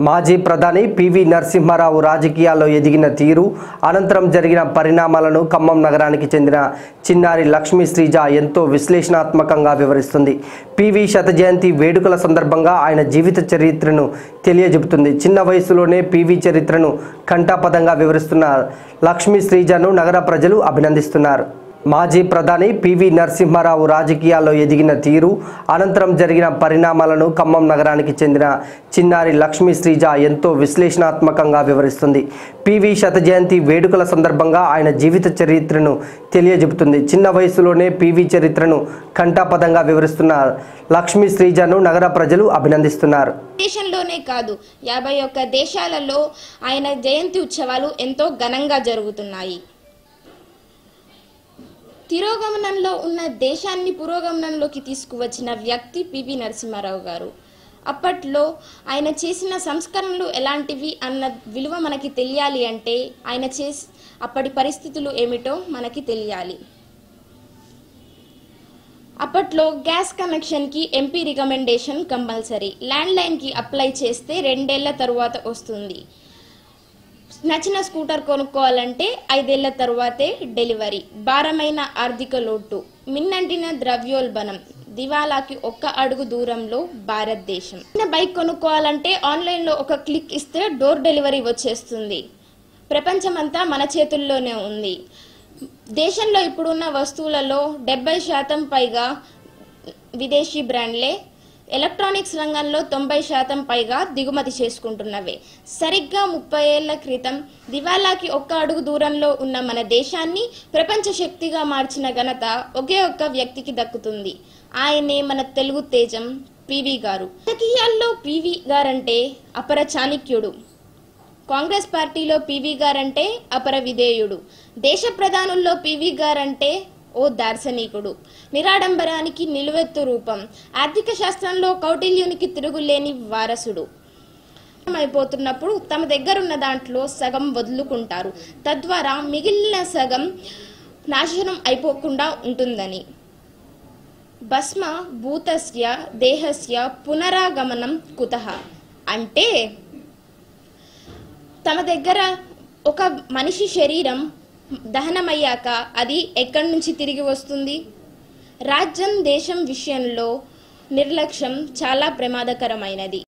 మాజీ ప్రధాని పివి నరసింహారావు రాజకీయాల్లో ఎదిగిన తీరు అనంతరం జరిగిన పరిణామాలను ఖమ్మం నగరానికి చెందిన చిన్నారి లక్ష్మీ శ్రీజ ఎంతో విశ్లేషణాత్మకంగా వివరిస్తుంది పివి శత జయంతి వేడుకల సందర్భంగా ఆయన జీవిత చరిత్రను తెలియజెబుతుంది చిన్న వయసులోనే పివి చరిత్రను కంఠాపదంగా వివరిస్తున్న లక్ష్మీ శ్రీజను నగర ప్రజలు అభినందిస్తున్నారు మాజీ ప్రధాని పివి నరసింహారావు రాజకీయాల్లో ఎదిగిన తీరు అనంతరం జరిగిన పరిణామాలను ఖమ్మం నగరానికి చెందిన చిన్నారి లక్ష్మీ శ్రీజ ఎంతో విశ్లేషణాత్మకంగా వివరిస్తుంది పివి శత జయంతి వేడుకల సందర్భంగా ఆయన జీవిత చరిత్రను తెలియజెబుతుంది చిన్న వయసులోనే పివి చరిత్రను కంఠాపదంగా వివరిస్తున్న లక్ష్మీ శ్రీజను నగర ప్రజలు అభినందిస్తున్నారు దేశంలోనే కాదు యాభై ఒక్క దేశాలలో ఆయన జయంతి ఉత్సవాలు ఎంతో ఘనంగా జరుగుతున్నాయి తిరోగమనంలో ఉన్న దేశాన్ని పురోగమనంలోకి తీసుకువచ్చిన వ్యక్తి పివి నరసింహారావు గారు అప్పట్లో ఆయన చేసిన సంస్కరణలు ఎలాంటివి అన్న విలువ మనకి తెలియాలి అంటే ఆయన చేసి అప్పటి పరిస్థితులు ఏమిటో మనకి తెలియాలి అప్పట్లో గ్యాస్ కనెక్షన్కి ఎంపీ రికమెండేషన్ కంపల్సరీ ల్యాండ్ లైన్కి అప్లై చేస్తే రెండేళ్ల తరువాత వస్తుంది నచ్చిన స్కూటర్ కొనుక్కోవాలంటే ఐదేళ్ల తరువాతే డెలివరీ భారమైన ఆర్థిక లోటు మిన్నంటిన ద్రవ్యోల్బణం దివాలాకి ఒక్క అడుగు దూరంలో భారతదేశం చిన్న బైక్ కొనుక్కోవాలంటే ఆన్లైన్లో ఒక క్లిక్ ఇస్తే డోర్ డెలివరీ వచ్చేస్తుంది ప్రపంచమంతా మన చేతుల్లోనే ఉంది దేశంలో ఇప్పుడున్న వస్తువులలో డెబ్బై శాతం పైగా విదేశీ బ్రాండ్లే ఎలక్ట్రానిక్స్ రంగంలో తొంభై శాతం పైగా దిగుమతి చేసుకుంటున్నవే సరిగ్గా ముప్పై ఏళ్ల క్రితం దివాలాకి ఒక్క అడుగు దూరంలో ఉన్న మన దేశాన్ని ప్రపంచ శక్తిగా మార్చిన ఘనత ఒకే ఒక్క వ్యక్తికి దక్కుతుంది ఆయనే మన తెలుగు తేజం పివి గారు రాజకీయాల్లో పివి గారంటే అపర చాణక్యుడు కాంగ్రెస్ పార్టీలో పివి గారంటే అపర విధేయుడు దేశ ప్రధానుల్లో పివి గారంటే ఓ దార్శనికుడు నిరాడంబరానికి నిలువెత్తు రూపం ఆర్థిక శాస్త్రంలో కౌటిల్యునికి తిరుగులేని వారసుడు అయిపోతున్నప్పుడు తమ దగ్గరున్న దాంట్లో సగం వదులుకుంటారు తద్వారా మిగిలిన సగం నాశనం అయిపోకుండా ఉంటుందని భస్మ భూతస్య దేహస్య పునరాగమనం కుతః అంటే తమ దగ్గర ఒక మనిషి శరీరం దహనమయ్యాక అది ఎక్కడి నుంచి తిరిగి వస్తుంది రాజ్యం దేశం విషయంలో నిర్లక్ష్యం చాలా ప్రమాదకరమైనది